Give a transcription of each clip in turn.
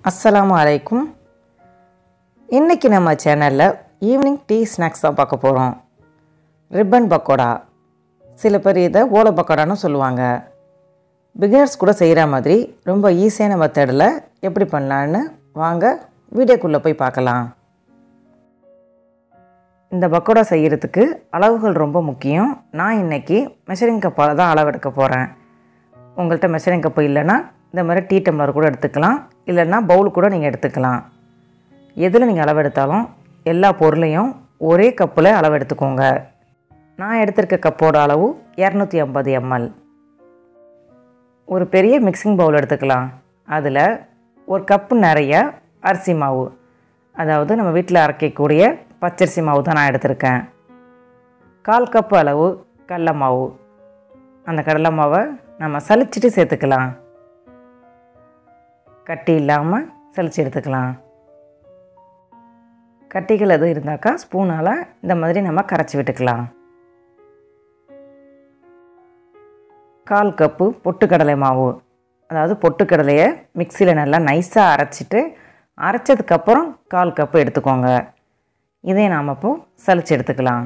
அஸ்ஸலாமு அலைக்கும் இன்றைக்கி நம்ம சேனலில் ஈவினிங் டீ ஸ்நாக்ஸ் தான் பார்க்க போகிறோம் ரிப்பன் பக்கோடா சில பேர் இதை ஓலை பக்கோடான்னு சொல்லுவாங்க பிகினர்ஸ் கூட செய்கிற மாதிரி ரொம்ப ஈஸியான மெத்தடில் எப்படி பண்ணலான்னு வாங்க வீடியோக்குள்ளே போய் பார்க்கலாம் இந்த பக்கோடா செய்கிறதுக்கு அளவுகள் ரொம்ப முக்கியம் நான் இன்றைக்கி மெஷரிங் கப்பால் தான் அளவெடுக்க போகிறேன் உங்கள்கிட்ட மெஷரிங் கப்பு இல்லைன்னா இந்த மாதிரி டீ டம்ளர் கூட எடுத்துக்கலாம் இல்லைன்னா பவுல் கூட நீங்கள் எடுத்துக்கலாம் எதில் நீங்கள் அளவெடுத்தாலும் எல்லா பொருளையும் ஒரே கப்பில் அளவெடுத்துக்கோங்க நான் எடுத்திருக்க கப்போட அளவு இரநூத்தி ஐம்பது எம்எல் ஒரு பெரிய மிக்சிங் பவுல் எடுத்துக்கலாம் அதில் ஒரு கப்பு நிறைய அரிசி மாவு அதாவது நம்ம வீட்டில் அரைக்கக்கூடிய பச்சரிசி மாவு தான் நான் எடுத்திருக்கேன் கால் கப்பு அளவு கடல மாவு அந்த கடலை மாவை நம்ம சலிச்சிட்டு சேர்த்துக்கலாம் கட்டி இல்லாமல் சலிச்சு எடுத்துக்கலாம் கட்டிகள் எதுவும் இருந்தாக்கா ஸ்பூனால் இந்த மாதிரி நம்ம கரைச்சி விட்டுக்கலாம் கால் கப்பு பொட்டுக்கடலை மாவு அதாவது பொட்டுக்கடலையை மிக்சியில் நல்லா நைஸாக அரைச்சிட்டு அரைச்சதுக்கப்புறம் கால் கப்பு எடுத்துக்கோங்க இதை நாம் இப்போ சலிச்சு எடுத்துக்கலாம்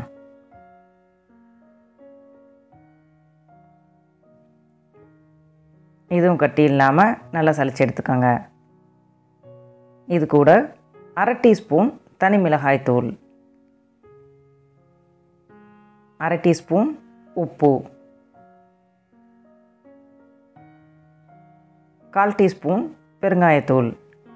இதுவும் கட்டி இல்லாமல் நல்லா சலிச்சு எடுத்துக்கோங்க இது கூட அரை டீஸ்பூன் தனி மிளகாய் தூள் அரை டீஸ்பூன் உப்பு கால் டீஸ்பூன் பெருங்காயத்தூள்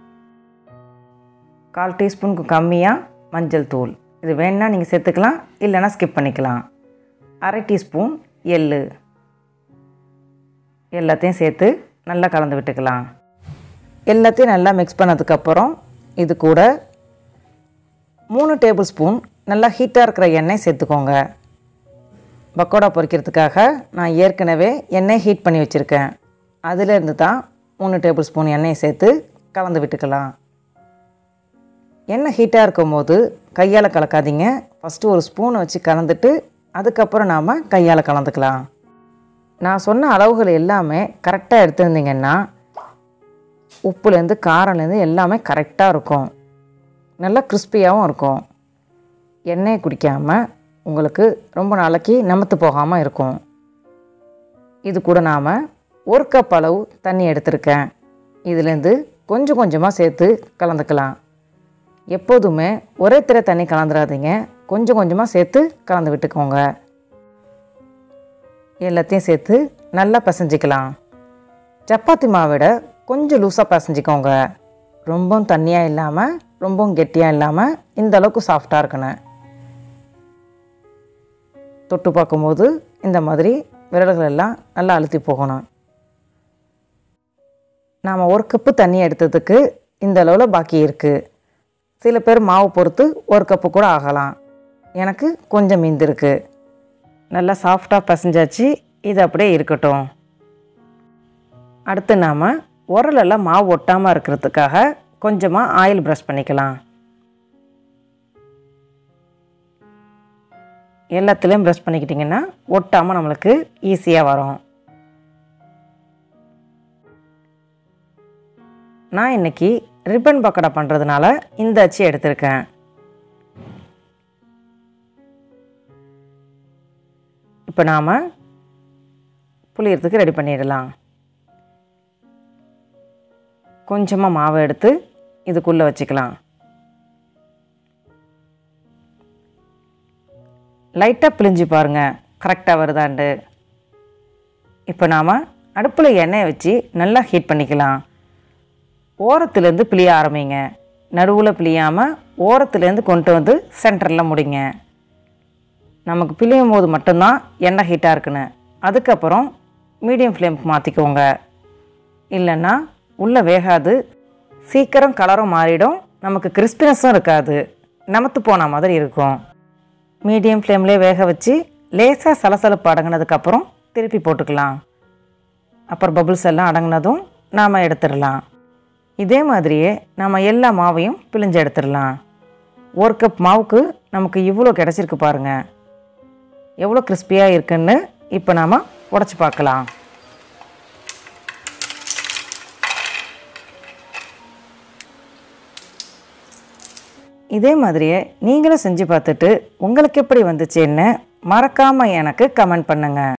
கால் டீஸ்பூனுக்கு கம்மியாக மஞ்சள் தூள் இது வேணால் நீங்கள் சேர்த்துக்கலாம் இல்லைன்னா ஸ்கிப் பண்ணிக்கலாம் அரை டீஸ்பூன் எள்ளு எல்லாத்தையும் சேர்த்து நல்லா கலந்து விட்டுக்கலாம் எல்லாத்தையும் நல்லா மிக்ஸ் பண்ணதுக்கப்புறம் இது கூட மூணு டேபிள் ஸ்பூன் நல்லா ஹீட்டாக இருக்கிற எண்ணெய் சேர்த்துக்கோங்க பக்கோடா பொரிக்கிறதுக்காக நான் ஏற்கனவே எண்ணெய் ஹீட் பண்ணி வச்சுருக்கேன் அதிலேருந்து தான் மூணு டேபிள் ஸ்பூன் எண்ணெயை சேர்த்து கலந்து விட்டுக்கலாம் எண்ணெய் ஹீட்டாக இருக்கும் போது கையால் கலக்காதீங்க ஃபஸ்ட்டு ஒரு ஸ்பூனை வச்சு கலந்துட்டு அதுக்கப்புறம் நாம் கையால் கலந்துக்கலாம் நான் சொன்ன அளவுகள் எல்லாமே கரெக்டாக எடுத்திருந்தீங்கன்னா உப்புலேருந்து காரம்லேருந்து எல்லாமே கரெக்டாக இருக்கும் நல்லா கிறிஸ்பியாகவும் இருக்கும் எண்ணெயை குடிக்காமல் உங்களுக்கு ரொம்ப நாளைக்கு நமத்து போகாமல் இருக்கும் இது கூட நாம் ஒரு கப் அளவு தண்ணி எடுத்திருக்கேன் இதுலேருந்து கொஞ்சம் கொஞ்சமாக சேர்த்து கலந்துக்கலாம் எப்போதுமே ஒரே திரை தண்ணி கலந்துடாதீங்க கொஞ்சம் கொஞ்சமாக சேர்த்து கலந்து விட்டுக்கோங்க எல்லாத்தையும் சேர்த்து நல்லா பிசைஞ்சிக்கலாம் சப்பாத்தி மாவிட கொஞ்சம் லூஸாக பிசைஞ்சிக்கோங்க ரொம்பவும் தண்ணியாக இல்லாமல் ரொம்பவும் கெட்டியாக இல்லாமல் இந்த அளவுக்கு சாஃப்டாக இருக்கணும் தொட்டு பார்க்கும்போது இந்த மாதிரி விரல்கள் எல்லாம் நல்லா அழுத்தி போகணும் நாம் ஒரு கப்பு தண்ணி எடுத்ததுக்கு இந்த அளவில் பாக்கி இருக்குது சில பேர் மாவு பொறுத்து ஒரு கப்பு கூட ஆகலாம் எனக்கு கொஞ்சம் மீந்திருக்கு நல்லா சாஃப்டாக பசைஞ்சாச்சு இது அப்படியே இருக்கட்டும் அடுத்து நாம் உரலெல்லாம் மாவு ஒட்டாமல் இருக்கிறதுக்காக கொஞ்சமாக ஆயில் ப்ரஷ் பண்ணிக்கலாம் எல்லாத்துலேயும் ப்ரஷ் பண்ணிக்கிட்டிங்கன்னா ஒட்டாமல் நம்மளுக்கு ஈஸியாக வரும் நான் இன்றைக்கி ரிப்பன் பக்கடா பண்ணுறதுனால இந்த அச்சு எடுத்திருக்கேன் இப்போ நாம் புளியறதுக்கு ரெடி பண்ணிடலாம் கொஞ்சமாக மாவு எடுத்து இதுக்குள்ளே வச்சுக்கலாம் லைட்டாக பிழிஞ்சு பாருங்கள் கரெக்டாக வருதாண்டு இப்போ நாம் அடுப்பில் எண்ணெயை வச்சு நல்லா ஹீட் பண்ணிக்கலாம் ஓரத்துலேருந்து பிழிய ஆரம்பிங்க நடுவில் பிழியாமல் ஓரத்துலேருந்து கொண்டு வந்து சென்டரில் முடிங்க நமக்கு பிழியும் போது மட்டும்தான் எண்ணெய் ஹீட்டாக இருக்குன்னு அதுக்கப்புறம் மீடியம் ஃப்ளேமுக்கு மாற்றிக்கோங்க இல்லைன்னா உள்ளே வேகாது சீக்கிரம் கலரும் மாறிடும் நமக்கு கிறிஸ்பினஸும் இருக்காது நமத்து போன மாதிரி இருக்கும் மீடியம் ஃப்ளேம்லேயே வேக வச்சு லேசாக சலசலப்பு அடங்கினதுக்கப்புறம் திருப்பி போட்டுக்கலாம் அப்புறம் பபுள்ஸ் எல்லாம் அடங்கினதும் நாம் எடுத்துடலாம் இதே மாதிரியே நம்ம எல்லா மாவையும் பிழிஞ்சு எடுத்துடலாம் ஒரு கப் மாவுக்கு நமக்கு இவ்வளோ கிடச்சிருக்கு பாருங்கள் எவ்வளோ கிறிஸ்பியாக இருக்குன்னு இப்போ நாம் உடச்சி பார்க்கலாம் இதே மாதிரியே நீங்களும் செஞ்சு பார்த்துட்டு உங்களுக்கு எப்படி வந்துச்சுன்னு மறக்காமல் எனக்கு கமெண்ட் பண்ணுங்கள்